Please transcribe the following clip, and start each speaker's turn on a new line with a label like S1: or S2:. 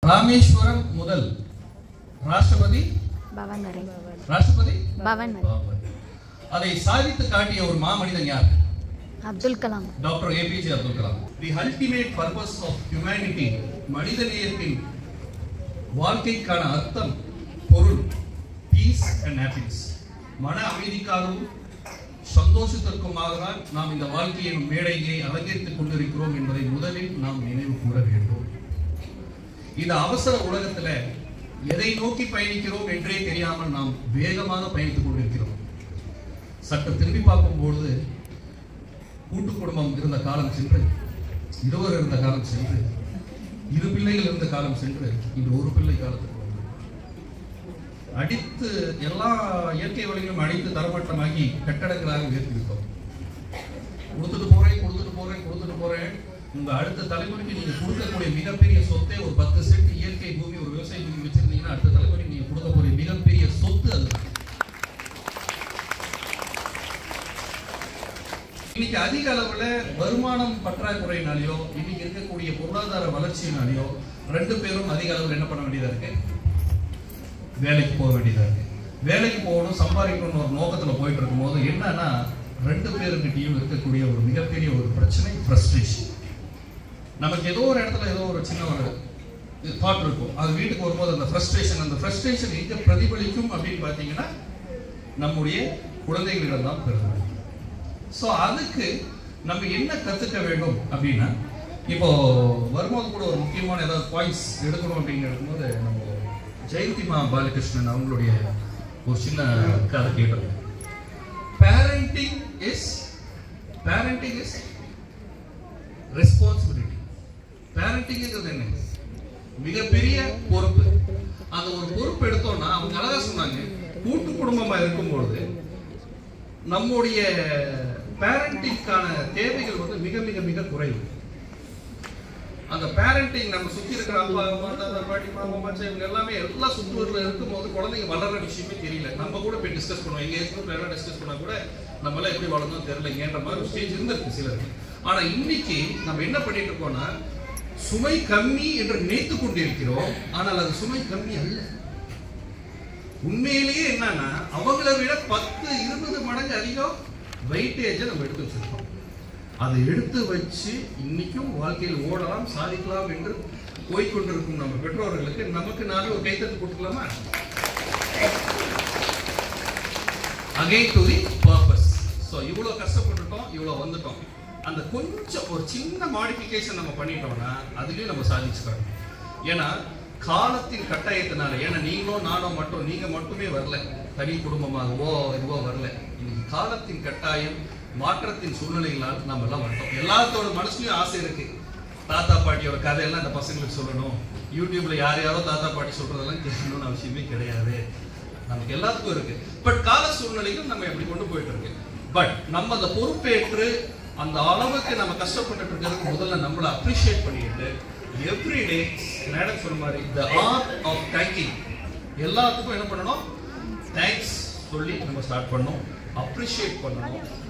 S1: ராமேஸ்வரம் முதல் ராஷ்டிரபதி
S2: பவன் வரை
S1: ராஷ்டிரபதி
S2: பவன் வரை
S1: பாபர். அதை சாதித்து காட்டிய ஒரு மாமனிதன் யார்
S2: Abdul Kalam
S1: doctor APJ Abdul Kalam the ultimate purpose of humanity மனிதநேயத்தின் வாழ்க்கைக்கான அர்த்தம் பொருள் பீஸ் அண்ட் ஹாப்பினஸ் மன அமைதிக்காகவும் சந்தோஷத்திற்குமாக தான் நாம் இந்த வாழ்க்கையின் மேடையை அலங்கரித்துக் கொண்டிருக்கிறோம் என்பதை முதலில் நாம் நினைவு கூற வேண்டும் இந்த அவசர உலகத்துல எதை நோக்கி பயணிக்கிறோம் என்றே தெரியாமல் நாம் வேகமாக பயணித்துக் கொண்டிருக்கிறோம் சற்று திரும்பி பார்க்கும்பொழுது கூட்டு குடும்பம் இருந்த காலம் சென்று இருவர் இருந்த காலம் சென்று இரு பிள்ளைகள் இருந்த காலம் சென்று இன்று ஒரு பிள்ளை காலத்துக்கு வந்து அடித்து எல்லா இயற்கை வழிகளும் அடித்து தரமட்டமாகி கட்டடங்களாக உயர்த்திவிட்டோம் கொடுத்துட்டு போறேன் கொடுத்துட்டு போறேன் கொடுத்துட்டு போறேன் உங்க அடுத்த தலைமுறைக்கு நீங்க கொடுக்கக்கூடிய மிகப்பெரிய சொத்தே ஒரு பத்து சென்ட் இயற்கை பூமி ஒரு விவசாய பூமி வச்சிருந்தீங்கன்னா அடுத்த தலைமுறைக்கு நீங்க கொடுக்க போற மிகப்பெரிய சொத்து அது இன்னைக்கு அதிக அளவுல வருமானம் பற்றாக்குறையினாலேயோ இன்னைக்கு இருக்கக்கூடிய பொருளாதார வளர்ச்சியினாலேயோ ரெண்டு பேரும் அதிக அளவில் என்ன பண்ண வேண்டியதா இருக்கு வேலைக்கு போக வேண்டியதா இருக்கு வேலைக்கு போகணும் சம்பாதிக்கணும்னு ஒரு நோக்கத்துல போயிட்டு இருக்கும்போது என்னன்னா ரெண்டு பேருக்கிட்டையும் இருக்கக்கூடிய ஒரு மிகப்பெரிய ஒரு பிரச்சனை ஃப்ரஸ்ட்ரேஷன் நமக்கு ஏதோ ஒரு இடத்துல ஏதோ ஒரு சின்ன ஒரு தாட் இருக்கும் அது வீட்டுக்கு வரும்போது அந்த ஃப்ரஸ்ட்ரேஷன் அந்த ஃப்ரஸ்ட்ரேஷன் எங்க பிரதிபலிக்கும் அப்படின்னு பார்த்தீங்கன்னா நம்முடைய குழந்தைகளிடம் தான் பிரதிபலிக்கும் ஸோ அதுக்கு நம்ம என்ன கத்துக்க வேண்டும் அப்படின்னா இப்போ வரும்போது கூட ஒரு முக்கியமான ஏதாவது பாயிண்ட்ஸ் எடுக்கணும் அப்படின்னு எடுக்கும்போது நம்ம ஜெயந்திமா பாலகிருஷ்ணன் அவங்களுடைய ஒரு சின்ன கதை கேட்டோம் parenting is parenting is responsibility பேரண்டிங்கிறது என்ன மிகப்பெரிய பொறுப்பு அந்த ஒரு பொறுப்பு எடுத்தோம்னா அவங்க அழகா சொன்னாங்க கூட்டு குடும்பமா இருக்கும்பொழுது நம்முடைய பேரண்டிங்கான தேவைகள் வந்து மிக மிக மிக குறைவு அந்த பேரண்டிங் நம்ம சுத்தி இருக்கிற அப்பா அம்மா தாத்தா பாட்டி மாமா மச்சான் இவங்க எல்லாமே எல்லா சுற்றுவரில் இருக்கும்போது குழந்தைங்க வளர்ற விஷயமே தெரியல நம்ம கூட போய் டிஸ்கஸ் பண்ணுவோம் எங்க ஏஜ் எல்லாம் டிஸ்கஸ் பண்ணா கூட நம்ம எல்லாம் எப்படி வளர்ந்தோம் தெரியலங்கன்ற மாதிரி ஒரு ஸ்டேஜ் இருந்திருக்கு சிலருக்கு ஆனா இன்னைக்கு நம்ம என்ன பண்ணிட்டு இருக்கோம்னா சுமை கம்மி என்று நினைத்து கொண்டிருக்கிறோம் ஆனால் அது சுமை கம்மி அல்ல உண்மையிலேயே என்னன்னா அவங்கள விட பத்து இருபது மடங்கு அதிகம் வெயிட்டேஜை நம்ம எடுத்து வச்சிருக்கோம் அதை எடுத்து வச்சு இன்னைக்கும் வாழ்க்கையில் ஓடலாம் சாதிக்கலாம் என்று போய்கொண்டிருக்கும் நம்ம பெற்றோர்களுக்கு நமக்கு நாளை ஒரு கைத்தட்டு கொடுக்கலாமா again to the purpose so இவ்வளோ கஷ்டப்பட்டுட்டோம் இவ்வளோ வந்துட்டோம் அந்த கொஞ்சம் ஒரு சின்ன மாடிஃபிகேஷன் நம்ம பண்ணிட்டோம்னா அதுலயும் நம்ம சாதிச்சுக்கிறோம் ஏன்னா காலத்தின் கட்டாயத்தினால ஏன்னா நீங்களும் நானும் மட்டும் நீங்க மட்டுமே வரல தனி குடும்பமாகவோ இதுவோ வரல இன்னைக்கு காலத்தின் கட்டாயம் மாற்றத்தின் சூழ்நிலைகளால் நம்ம எல்லாம் வந்துட்டோம் எல்லாத்தோட மனசுலயும் ஆசை இருக்கு தாத்தா பாட்டியோட கதையெல்லாம் இந்த பசங்களுக்கு சொல்லணும் யூடியூப்ல யார் யாரோ தாத்தா பாட்டி சொல்றதெல்லாம் கேட்கணும்னு அவசியமே கிடையாது நமக்கு எல்லாத்துக்கும் இருக்கு பட் கால சூழ்நிலைகள் நம்ம எப்படி கொண்டு போயிட்டு இருக்கு பட் நம்ம அந்த பொறுப்பேற்று அந்த அளவுக்கு நம்ம கஷ்டப்பட்டுட்டு இருக்கிறதுக்கு முதல்ல நம்மளை அப்ரிஷியேட் பண்ணிட்டு எவ்ரி டே மேடம் சொன்ன மாதிரி த ஆர்ட் ஆஃப் தேங்கிங் எல்லாத்துக்கும் என்ன பண்ணணும் தேங்க்ஸ் சொல்லி நம்ம ஸ்டார்ட் பண்ணணும் அப்ரிஷியேட் பண்ணணும்